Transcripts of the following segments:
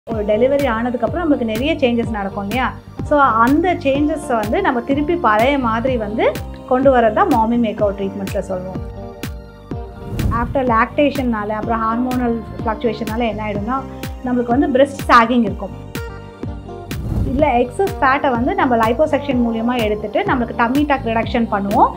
ஒரு டெலிவரி ஆனதுக்கப்புறம் நம்மளுக்கு நிறைய சேஞ்சஸ் நடக்கும் இல்லையா ஸோ அந்த சேஞ்சஸை வந்து நம்ம திருப்பி பழைய மாதிரி வந்து கொண்டு வரது தான் மாமி மேக் அவுட் ட்ரீட்மெண்ட்டில் சொல்லுவோம் ஆஃப்டர் லாக்டேஷன்னால அப்புறம் ஹார்மோனல் ஃப்ளக்சுவேஷனால என்ன ஆகிடும்னா நம்மளுக்கு வந்து பிரெஸ்ட் சாகிங் இருக்கும் இல்லை எக்ஸஸ் ஃபேட்டை வந்து நம்ம லைப்போசெக்ஷன் மூலியமாக எடுத்துட்டு நம்மளுக்கு டம்மி டாக் ரிடக்ஷன் பண்ணுவோம்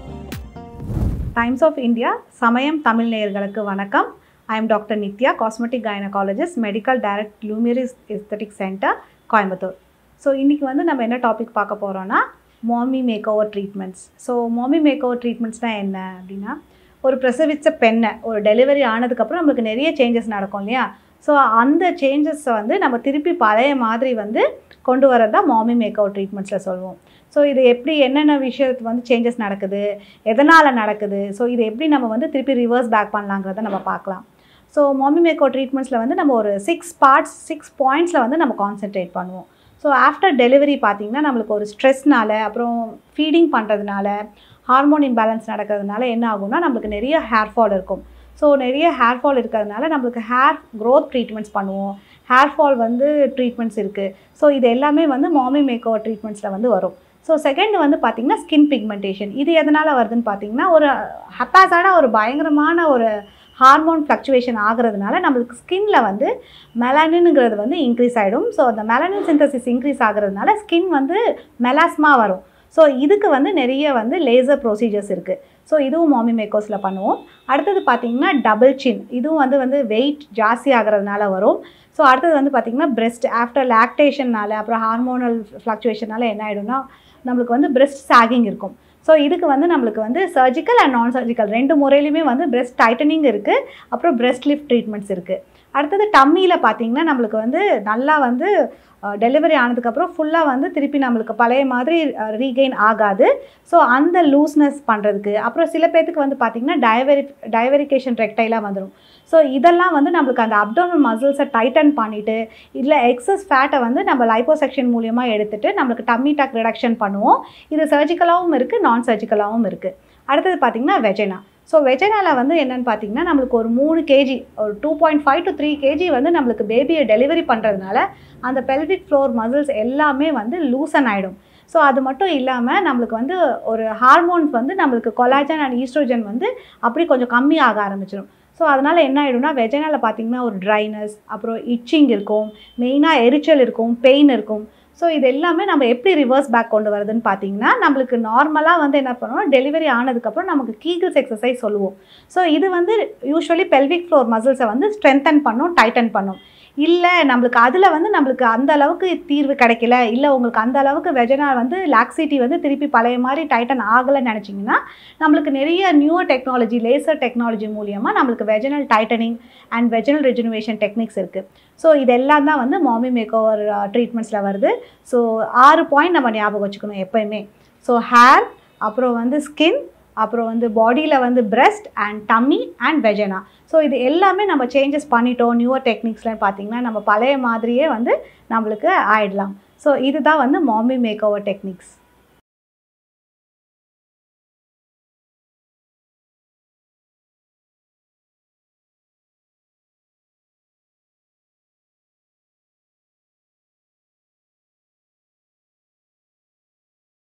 Times of India Samayam Tamil நேயர்களுக்கு வணக்கம் I am doctor Nithya cosmetic gynaecologist medical director Lumieres aesthetic centre Coimbatore so இன்றைக்கி வந்து நம்ம என்ன டாபிக் பார்க்க போகிறோன்னா mommy makeover treatments so mommy makeover ட்ரீட்மெண்ட்ஸ்னால் என்ன அப்படின்னா ஒரு பிரசவித்த பெண்ணை ஒரு டெலிவரி ஆனதுக்கப்புறம் நம்மளுக்கு நிறைய சேஞ்சஸ் நடக்கும் இல்லையா ஸோ அந்த சேஞ்சஸை வந்து நம்ம திருப்பி பழைய மாதிரி வந்து கொண்டு வரது தான் மாமி மேக் அவுட் ட்ரீட்மெண்ட்ஸில் சொல்லுவோம் ஸோ இது எப்படி என்னென்ன விஷயத்து வந்து சேஞ்சஸ் நடக்குது எதனால் நடக்குது ஸோ இது எப்படி நம்ம வந்து திருப்பி ரிவர்ஸ் பேக் பண்ணலாங்கிறத நம்ம பார்க்கலாம் ஸோ மாமி மேக் அவுட் ட்ரீட்மெண்ட்ஸில் வந்து நம்ம ஒரு சிக்ஸ் பார்ட்ஸ் சிக்ஸ் பாயிண்ட்ஸில் வந்து நம்ம கான்சென்ட்ரேட் பண்ணுவோம் ஸோ ஆஃப்டர் டெலிவரி பார்த்திங்கன்னா நம்மளுக்கு ஒரு ஸ்ட்ரெஸ்னால அப்புறம் ஃபீடிங் பண்ணுறதுனால ஹார்மோன் இம்பேலன்ஸ் நடக்கிறதுனால என்ன ஆகும்னா நம்மளுக்கு நிறைய ஹேர் ஃபால் இருக்கும் ஸோ நிறைய ஹேர் ஃபால் இருக்கிறதுனால நம்மளுக்கு ஹேர் க்ரோத் ட்ரீட்மெண்ட்ஸ் பண்ணுவோம் ஹேர் ஃபால் வந்து ட்ரீட்மெண்ட்ஸ் இருக்குது ஸோ இது எல்லாமே வந்து மாமி மேக் ஓவர் ட்ரீட்மெண்ட்ஸில் வந்து வரும் ஸோ செகண்ட் வந்து பார்த்திங்கன்னா ஸ்கின் பிக்மெண்டேஷன் இது எதனால் வருதுன்னு பார்த்தீங்கன்னா ஒரு ஹப்பாஸான ஒரு பயங்கரமான ஒரு ஹார்மோன் ஃப்ளக்சுவேஷன் ஆகிறதுனால நம்மளுக்கு ஸ்கின்ல வந்து மெலனின்ங்கிறது வந்து இன்க்ரீஸ் ஆகிடும் ஸோ அந்த மெலனின் சிந்தசிஸ் இன்க்ரீஸ் ஆகிறதுனால ஸ்கின் வந்து மெலாஸ்மா வரும் ஸோ இதுக்கு வந்து நிறைய வந்து லேசர் ப்ரொசீஜர்ஸ் இருக்குது ஸோ இதுவும் மாமி மேக்கோஸில் பண்ணுவோம் அடுத்தது பார்த்திங்கன்னா டபுள் சின் இதுவும் வந்து வந்து வெயிட் ஜாஸ்தி ஆகிறதுனால வரும் ஸோ அடுத்தது வந்து பார்த்திங்கன்னா பிரெஸ்ட் ஆஃப்டர் லாக்டேஷன்னால அப்புறம் ஹார்மோனல் ஃப்ளக்சுவேஷனால என்ன ஆகிடும்னா நம்மளுக்கு வந்து பிரெஸ்ட் சாகிங் இருக்கும் ஸோ இதுக்கு வந்து நம்மளுக்கு வந்து சர்ஜிக்கல் அண்ட் நான் சர்ஜிக்கல் ரெண்டு முறையிலுமே வந்து பிரெஸ்ட் டைட்டனிங் இருக்குது அப்புறம் பிரெஸ்ட் லிஃப்ட் ட்ரீட்மெண்ட்ஸ் இருக்குது அடுத்தது டம்மியில் பார்த்தீங்கன்னா நம்மளுக்கு வந்து நல்லா வந்து டெலிவரி ஆனதுக்கப்புறம் ஃபுல்லாக வந்து திருப்பி நம்மளுக்கு பழைய மாதிரி ரீகெயின் ஆகாது ஸோ அந்த லூஸ்னஸ் பண்ணுறதுக்கு அப்புறம் சில பேர்த்துக்கு வந்து பார்த்திங்கன்னா டயவரி டயவரிகேஷன் ரெக்டைலாக வந்துடும் ஸோ இதெல்லாம் வந்து நம்மளுக்கு அந்த அப்டோமல் மசில்ஸை டைட்டன் பண்ணிவிட்டு இல்லை எக்ஸஸ் ஃபேட்டை வந்து நம்ம லைப்போசெக்ஷன் மூலியமாக எடுத்துகிட்டு நம்மளுக்கு டம்மி டாக் ரிடக்ஷன் பண்ணுவோம் இது சர்ஜிக்கலாகவும் இருக்குது நான் சர்ஜிக்கலாகவும் இருக்குது அடுத்தது பார்த்திங்கன்னா வெஜைனா ஸோ வெஜைனாவில் வந்து என்னென்னு பார்த்தீங்கன்னா நம்மளுக்கு ஒரு மூணு கேஜி ஒரு two point five to three KG வந்து நம்மளுக்கு பேபியை டெலிவரி பண்ணுறதுனால அந்த பெல்விக் ஃப்ளோர் மசில்ஸ் எல்லாமே வந்து லூசன் ஆகிடும் ஸோ அது மட்டும் இல்லாமல் நம்மளுக்கு வந்து ஒரு ஹார்மோன்ஸ் வந்து நம்மளுக்கு கொலாஜன் அண்ட் ஈஸ்ட்ரோஜன் வந்து அப்படி கொஞ்சம் கம்மி ஆக ஆரம்பிச்சிடும் ஸோ அதனால் என்ன ஆகிடும்னா வெஜைனாவில் பார்த்தீங்கன்னா ஒரு ட்ரைனஸ் அப்புறம் இச்சிங் இருக்கும் மெயினாக எரிச்சல் இருக்கும் பெயின் இருக்கும் ஸோ இது எல்லாமே நம்ம எப்படி ரிவர்ஸ் பேக் கொண்டு வருதுன்னு பார்த்தீங்கன்னா நம்மளுக்கு நார்மலாக வந்து என்ன பண்ணுவோம் டெலிவரி ஆனதுக்கப்புறம் நமக்கு கீகிள்ஸ் எக்ஸசைஸ் சொல்லுவோம் ஸோ இது வந்து யூஸ்வலி பெல்விக் ஃப்ளோர் மசில்ஸை வந்து ஸ்ட்ரென்தன் பண்ணும் டைட்டன் பண்ணும் இல்லை நம்மளுக்கு அதில் வந்து நம்மளுக்கு அந்த அளவுக்கு தீர்வு கிடைக்கல இல்லை உங்களுக்கு அந்த அளவுக்கு வெஜனா வந்து லாக்ஸிட்டி வந்து திருப்பி பழைய மாதிரி டைட்டன் ஆகலைன்னு நினச்சிங்கன்னா நம்மளுக்கு நிறைய நியூவர் டெக்னாலஜி லேசர் டெக்னாலஜி மூலியமாக நம்மளுக்கு vaginal tightening and vaginal rejuvenation techniques இருக்குது ஸோ இதெல்லாம் தான் வந்து மாமி மேக் ஓவர் ட்ரீட்மெண்ட்ஸில் வருது ஸோ ஆறு பாயிண்ட் நம்ம ஞாபகம் வச்சுக்கணும் எப்போயுமே ஸோ ஹேர் அப்புறம் வந்து ஸ்கின் அப்புறம் வந்து பாடியில் வந்து breast and tummy and vagina so இது எல்லாமே நம்ம சேஞ்சஸ் பண்ணிட்டோம் நியூவர் டெக்னிக்ஸ்லாம் பார்த்தீங்கன்னா நம்ம பழைய மாதிரியே வந்து நம்மளுக்கு ஆயிடலாம் ஸோ இதுதான் வந்து மாமி மேக் ஓவர் டெக்னிக்ஸ்